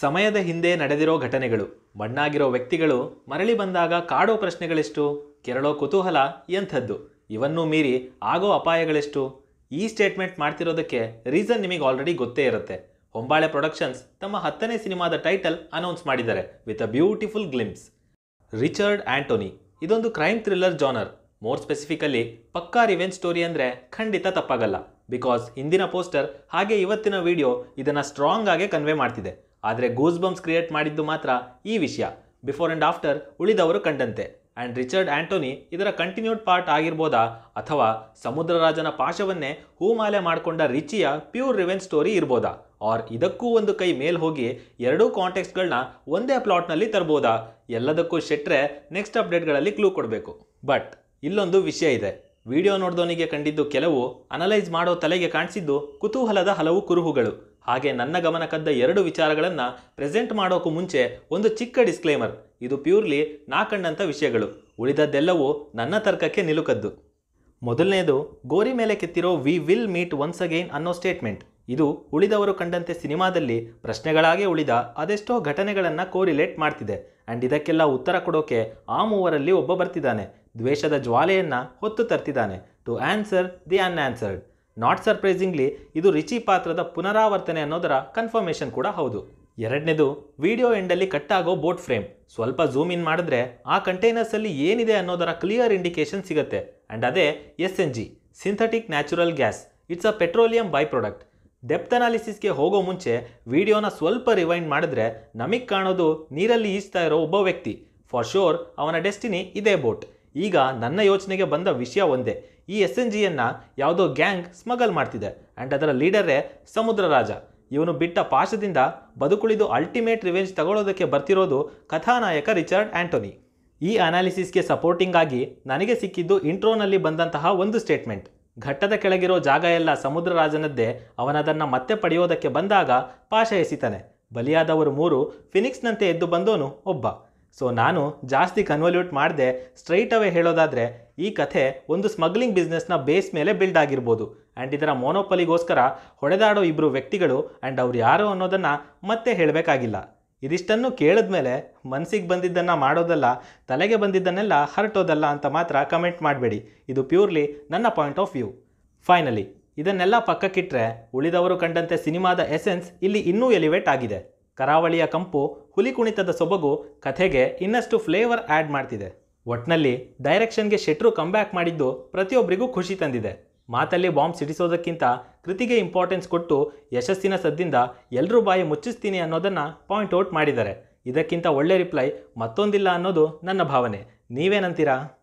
ಸಮಯದ ಹಿಂದೆ ನಡೆದಿರೋ ಘಟನೆಗಳು ಮಣ್ಣಾಗಿರೋ ವ್ಯಕ್ತಿಗಳು ಮರಳಿ ಬಂದಾಗ ಕಾಡೋ ಪ್ರಶ್ನೆಗಳೆಷ್ಟು ಕೆರಳೋ ಕುತೂಹಲ ಎಂಥದ್ದು ಇವನ್ನೂ ಮೀರಿ ಆಗೋ ಅಪಾಯಗಳೆಷ್ಟು ಈ ಸ್ಟೇಟ್ಮೆಂಟ್ ಮಾಡ್ತಿರೋದಕ್ಕೆ ರೀಸನ್ ನಿಮಗೆ ಆಲ್ರೆಡಿ ಗೊತ್ತೇ ಇರುತ್ತೆ ಹೊಂಬಾಳೆ ಪ್ರೊಡಕ್ಷನ್ಸ್ ತಮ್ಮ ಹತ್ತನೇ ಸಿನಿಮಾದ ಟೈಟಲ್ ಅನೌನ್ಸ್ ಮಾಡಿದ್ದಾರೆ with a beautiful glimpse Richard Anthony ಇದೊಂದು crime thriller genre more specifically ಪಕ್ಕಾ ರಿವೆಂಜ್ ಸ್ಟೋರಿ ಅಂದರೆ ಖಂಡಿತ ತಪ್ಪಾಗಲ್ಲ ಬಿಕಾಸ್ ಹಿಂದಿನ ಪೋಸ್ಟರ್ ಹಾಗೆ ಇವತ್ತಿನ ವಿಡಿಯೋ ಇದನ್ನು ಸ್ಟ್ರಾಂಗ್ ಆಗಿ ಕನ್ವೆ ಮಾಡ್ತಿದೆ ಆದರೆ ಗೂಸ್ ಬಂಪ್ಸ್ ಕ್ರಿಯೇಟ್ ಮಾಡಿದ್ದು ಮಾತ್ರ ಈ ವಿಷಯ ಬಿಫೋರ್ ಆ್ಯಂಡ್ ಆಫ್ಟರ್ ಉಳಿದವರು ಕಂಡಂತೆ ಆ್ಯಂಡ್ ರಿಚರ್ಡ್ ಆಂಟೋನಿ ಇದರ ಕಂಟಿನ್ಯೂಡ್ ಪಾರ್ಟ್ ಆಗಿರ್ಬೋದಾ ಅಥವಾ ಸಮುದ್ರರಾಜನ ಪಾಶವನ್ನೇ ಹೂಮಾಲೆ ಮಾಡಿಕೊಂಡ ರಿಚಿಯ ಪ್ಯೂರ್ ರಿವೆಂಜ್ ಸ್ಟೋರಿ ಇರ್ಬೋದಾ ಆರ್ ಇದಕ್ಕೂ ಒಂದು ಕೈ ಮೇಲ್ ಹೋಗಿ ಎರಡೂ ಕಾಂಟೆಕ್ಸ್ಗಳನ್ನ ಒಂದೇ ಪ್ಲಾಟ್ನಲ್ಲಿ ತರ್ಬೋದಾ ಎಲ್ಲದಕ್ಕೂ ಶೆಟ್ರೆ ನೆಕ್ಸ್ಟ್ ಅಪ್ಡೇಟ್ಗಳಲ್ಲಿ ಕ್ಲೂ ಕೊಡಬೇಕು ಬಟ್ ಇಲ್ಲೊಂದು ವಿಷಯ ಇದೆ ವಿಡಿಯೋ ನೋಡಿದವನಿಗೆ ಕಂಡಿದ್ದು ಕೆಲವು ಅನಲೈಸ್ ಮಾಡೋ ತಲೆಗೆ ಕಾಣಿಸಿದ್ದು ಕುತೂಹಲದ ಹಲವು ಕುರುಹುಗಳು ಹಾಗೆ ನನ್ನ ಗಮನ ಕದ್ದ ಎರಡು ವಿಚಾರಗಳನ್ನು ಪ್ರೆಸೆಂಟ್ ಮಾಡೋಕ್ಕೂ ಮುಂಚೆ ಒಂದು ಚಿಕ್ಕ ಡಿಸ್ಕ್ಲೇಮರ್ ಇದು ಪ್ಯೂರ್ಲಿ ನಾ ಕಂಡಂಥ ವಿಷಯಗಳು ಉಳಿದದ್ದೆಲ್ಲವೂ ನನ್ನ ತರ್ಕಕ್ಕೆ ನಿಲುಕದ್ದು ಮೊದಲನೇದು ಗೋರಿ ಮೇಲೆ ಕೆತ್ತಿರೋ we will meet once again ಅನ್ನೋ ಸ್ಟೇಟ್ಮೆಂಟ್ ಇದು ಉಳಿದವರು ಕಂಡಂತೆ ಸಿನಿಮಾದಲ್ಲಿ ಪ್ರಶ್ನೆಗಳಾಗೇ ಉಳಿದ ಅದೆಷ್ಟೋ ಘಟನೆಗಳನ್ನು ಕೋರಿಲೇಟ್ ಮಾಡ್ತಿದೆ ಆ್ಯಂಡ್ ಇದಕ್ಕೆಲ್ಲ ಉತ್ತರ ಕೊಡೋಕೆ ಆ ಮೂವರಲ್ಲಿ ಒಬ್ಬ ಬರ್ತಿದ್ದಾನೆ ದ್ವೇಷದ ಜ್ವಾಲೆಯನ್ನು ಹೊತ್ತು ತರ್ತಿದ್ದಾನೆ to answer the unanswered not surprisingly ಇದು ರಿಚಿ ಪಾತ್ರದ ಪುನರಾವರ್ತನೆ ಅನ್ನೋದರ ಕನ್ಫರ್ಮೇಷನ್ ಕೂಡ ಹೌದು ಎರಡನೇದು ವಿಡಿಯೋ ಎಂಡಲ್ಲಿ ಕಟ್ಟಾಗೋ ಬೋಟ್ ಫ್ರೇಮ್ ಸ್ವಲ್ಪ ಝೂಮ್ ಇನ್ ಮಾಡಿದ್ರೆ ಆ ಕಂಟೈನರ್ಸಲ್ಲಿ ಏನಿದೆ ಅನ್ನೋದರ ಕ್ಲಿಯರ್ ಇಂಡಿಕೇಶನ್ ಸಿಗುತ್ತೆ ಆ್ಯಂಡ್ ಅದೇ S N G synthetic natural gas it's a petroleum by product depth ಅನಾಲಿಸಿಸ್ಗೆ ಹೋಗೋ ಮುಂಚೆ ವಿಡಿಯೋನ ಸ್ವಲ್ಪ ರಿವೈಂಡ್ ಮಾಡಿದ್ರೆ ನಮಗೆ ಕಾಣೋದು ನೀರಲ್ಲಿ ಈಜ್ತಾ ಇರೋ ಒಬ್ಬ ವ್ಯಕ್ತಿ ಫಾರ್ ಶೋರ್ ಅವನ ಡೆಸ್ಟಿನಿ ಇದೇ ಬೋಟ್ ಈಗ ನನ್ನ ಯೋಚನೆಗೆ ಬಂದ ವಿಷಯ ಒಂದೇ ಈ ಎಸ್ ಎನ್ ಜಿಯನ್ನು ಯಾವುದೋ ಗ್ಯಾಂಗ್ ಸ್ಮಗಲ್ ಮಾಡ್ತಿದೆ ಆ್ಯಂಡ್ ಅದರ ಲೀಡರೇ ಸಮುದ್ರ ರಾಜ ಇವನು ಬಿಟ್ಟ ಪಾಶದಿಂದ ಬದುಕುಳಿದು ಅಲ್ಟಿಮೇಟ್ ರಿವೆಂಜ್ ತಗೊಳ್ಳೋದಕ್ಕೆ ಬರ್ತಿರೋದು ಕಥಾನಾಯಕ ರಿಚರ್ಡ್ ಆಂಟೋನಿ ಈ ಅನಾಲಿಸಿಸ್ಗೆ ಸಪೋರ್ಟಿಂಗ್ ಆಗಿ ನನಗೆ ಸಿಕ್ಕಿದ್ದು ಇಂಟ್ರೋನಲ್ಲಿ ಬಂದಂತಹ ಒಂದು ಸ್ಟೇಟ್ಮೆಂಟ್ ಘಟ್ಟದ ಕೆಳಗಿರೋ ಜಾಗ ಎಲ್ಲ ಸಮುದ್ರ ರಾಜನದ್ದೇ ಅವನದನ್ನು ಮತ್ತೆ ಪಡೆಯೋದಕ್ಕೆ ಬಂದಾಗ ಪಾಶ ಎಸಿತಾನೆ ಬಲಿಯಾದವರು ಮೂರು ಫಿನಿಕ್ಸ್ನಂತೆ ಎದ್ದು ಬಂದೋನು ಒಬ್ಬ ಸೊ ನಾನು ಜಾಸ್ತಿ ಕನ್ವಲ್ಯೂಟ್ ಮಾಡದೆ ಸ್ಟ್ರೈಟ್ ಅವೇ ಹೇಳೋದಾದರೆ ಈ ಕಥೆ ಒಂದು ಸ್ಮಗ್ಲಿಂಗ್ ಬಿಸ್ನೆಸ್ನ ಬೇಸ್ ಮೇಲೆ ಬಿಲ್ಡ್ ಆಗಿರ್ಬೋದು ಆ್ಯಂಡ್ ಇದರ ಮೋನೋಪಲಿಗೋಸ್ಕರ ಹೊಡೆದಾಡೋ ಇಬ್ಬರು ವ್ಯಕ್ತಿಗಳು ಆ್ಯಂಡ್ ಅವ್ರು ಯಾರು ಅನ್ನೋದನ್ನು ಮತ್ತೆ ಹೇಳಬೇಕಾಗಿಲ್ಲ ಇದಿಷ್ಟನ್ನು ಕೇಳಿದ್ಮೇಲೆ ಮನಸ್ಸಿಗೆ ಬಂದಿದ್ದನ್ನು ಮಾಡೋದಲ್ಲ ತಲೆಗೆ ಬಂದಿದ್ದನ್ನೆಲ್ಲ ಹರಟೋದಲ್ಲ ಅಂತ ಮಾತ್ರ ಕಮೆಂಟ್ ಮಾಡಬೇಡಿ ಇದು ಪ್ಯೂರ್ಲಿ ನನ್ನ ಪಾಯಿಂಟ್ ಆಫ್ ವ್ಯೂ ಫೈನಲಿ ಇದನ್ನೆಲ್ಲ ಪಕ್ಕಕ್ಕಿಟ್ರೆ ಉಳಿದವರು ಕಂಡಂತೆ ಸಿನಿಮಾದ ಎಸೆನ್ಸ್ ಇಲ್ಲಿ ಇನ್ನೂ ಎಲಿವೇಟ್ ಆಗಿದೆ ಕರಾವಳಿಯ ಕಂಪು ಹುಲಿ ಕುಣಿತದ ಸೊಬಗು ಕಥೆಗೆ ಇನ್ನಷ್ಟು ಫ್ಲೇವರ್ ಆ್ಯಡ್ ಮಾಡ್ತಿದೆ ಒಟ್ನಲ್ಲಿ ಡೈರೆಕ್ಷನ್ಗೆ ಶೆಟ್ರು ಕಂಬ್ಯಾಕ್ ಮಾಡಿದ್ದು ಪ್ರತಿಯೊಬ್ಬರಿಗೂ ಖುಷಿ ತಂದಿದೆ ಮಾತಲ್ಲಿ ಬಾಂಬ್ ಸಿಡಿಸೋದಕ್ಕಿಂತ ಕೃತಿಗೆ ಇಂಪಾರ್ಟೆನ್ಸ್ ಕೊಟ್ಟು ಯಶಸ್ಸಿನ ಸದ್ದಿಂದ ಎಲ್ಲರೂ ಬಾಯಿ ಮುಚ್ಚಿಸ್ತೀನಿ ಅನ್ನೋದನ್ನು ಪಾಯಿಂಟ್ ಔಟ್ ಮಾಡಿದ್ದಾರೆ ಇದಕ್ಕಿಂತ ಒಳ್ಳೆ ರಿಪ್ಲೈ ಮತ್ತೊಂದಿಲ್ಲ ಅನ್ನೋದು ನನ್ನ ಭಾವನೆ ನೀವೇನಂತೀರಾ